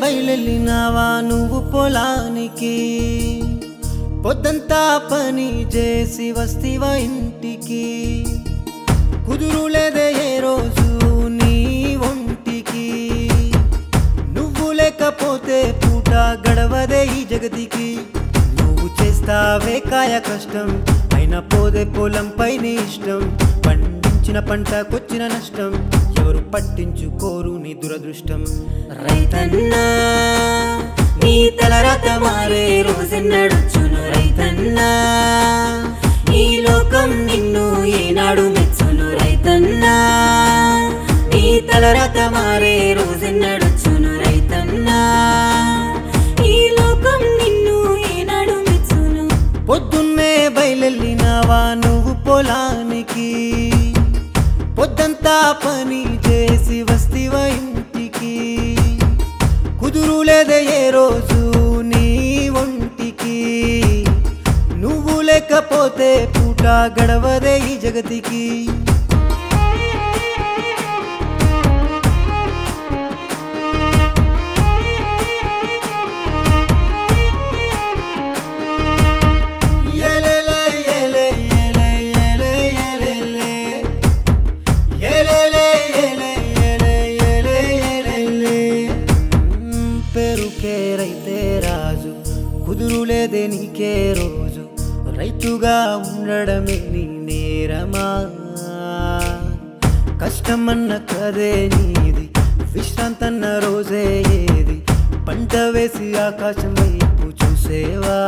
బయలెళ్ళినావా నువ్వు పొలానికి పొద్దంతా పని చేసి వస్తివా ఇంటికి కుదురు లేదే ఏ రోజు నీ ఒంటికి నువ్వు లేకపోతే పూట గడవదే ఈ జగతికి నువ్వు చేస్తావే కాయ కష్టం అయినా పోదే పొలంపై నీ ఇష్టం పండించిన పంటకొచ్చిన నష్టం ఎవరు పట్టించుకోరు నీ దురదృష్టం రైతన్నా నీ తలరాత మారే రోజెన్నడొచ్చును రైతన్నా ఈ లోకం నిన్ను ఏనాడు మెచ్చును రైతన్నా నీ తలరాత మారే రోజెన్నడొచ్చును రైతన్నా ఈ లోకం నిన్ను ఏనాడు మెచ్చును పొద్దున్నే బయలెళ్ళినావా నువ్వు పొలానికి పొద్దంతా పని చేసి వస్తివా ఇంటికి కుదురు లేదే ఏ రోజు నీ ఒంటికి నువ్వు లేకపోతే పూట గడవదే ఈ జగతికి ఎలెలే, ఎలే, ఎలే, ఎలే, ఎలెలే. ఎలెలే, ఎలే, ఎలే, ఎలే, ఎలెలే. మ్మ్, పేరుకే రైతే రాజు కుదురు లేదే నీకే రోజు రైతుగా ఉండడమే నీ నేరమా కష్టమన్న కదే నీది విశ్రాంతన్న రోజే ఏది పంట వేసి ఆకాశం వైపు చూసేవా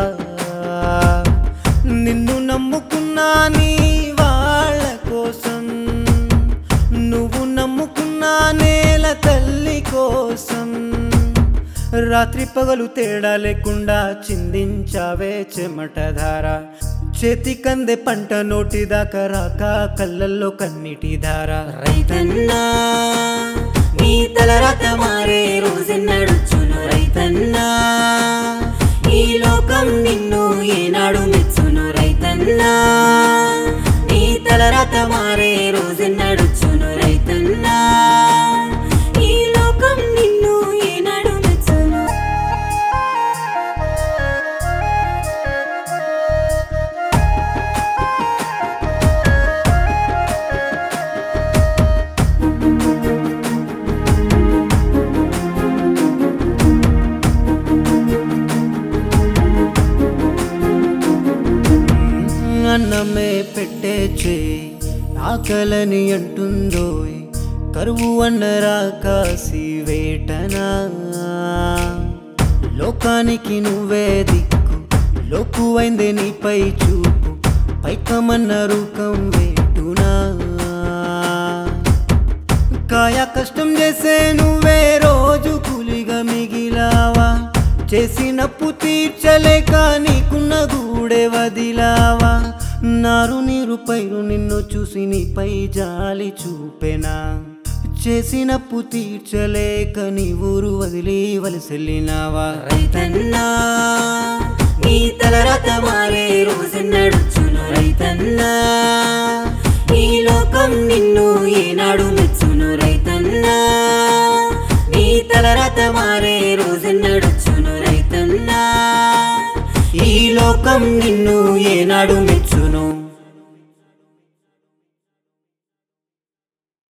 నిన్ను నమ్ముకున్నా నీ వాళ్ళ కోసం నువ్వు నమ్ముకున్నా నేల తల్లి కోసం రాత్రి పగలు తేడా లేకుండా చిందించావే చెమటధార చేతి కందే పంట నోటి దాకా రాక కళ్ళల్లో కన్నీటి ధార రైతన్నా నీ తలరాత మారే రోజెన్నడొచ్చును రైతన్నా ఈ లోకం నిన్ను ఏనాడు మెచ్చును రైతన్నా నీ తలరాత మారే రోజెన్నడొచ్చును రైతన్నా ఈ లోకం నిన్ను ఏనాడు మెచ్చును అన్నమే పెట్టే చేయి ఆకలని అంటుందో కరువు అన్నరా కాసి వేటనా లోకానికి నువ్వే దిక్కు లోకువైందే నీపై చూపు పైకమన్న రూకం వేటునా కాయ కష్టం చేసే నువ్వే రోజు కూలిగా మిగిలావా చేసినప్పు తీర్చలేక నీకున్న గూడే వదిలావా నారు నీరు పైరు నిన్ను చూసి నీపై జాలి చూపెనా చేసినప్పు తీర్చలేక నీ ఊరు వదిలి వలసెళ్ళినావా రైతన్నా నీ తలరాత మారే రోజెన్నడొచ్చును రైతన్నా ఈ లోకం నిన్ను ఏనాడు మెచ్చును రైతన్నా నీ తలరాత మారే రోజెన్నడొచ్చును రైతన్నా ఈ లోకం నిన్ను ఏనాడు మెచ్చును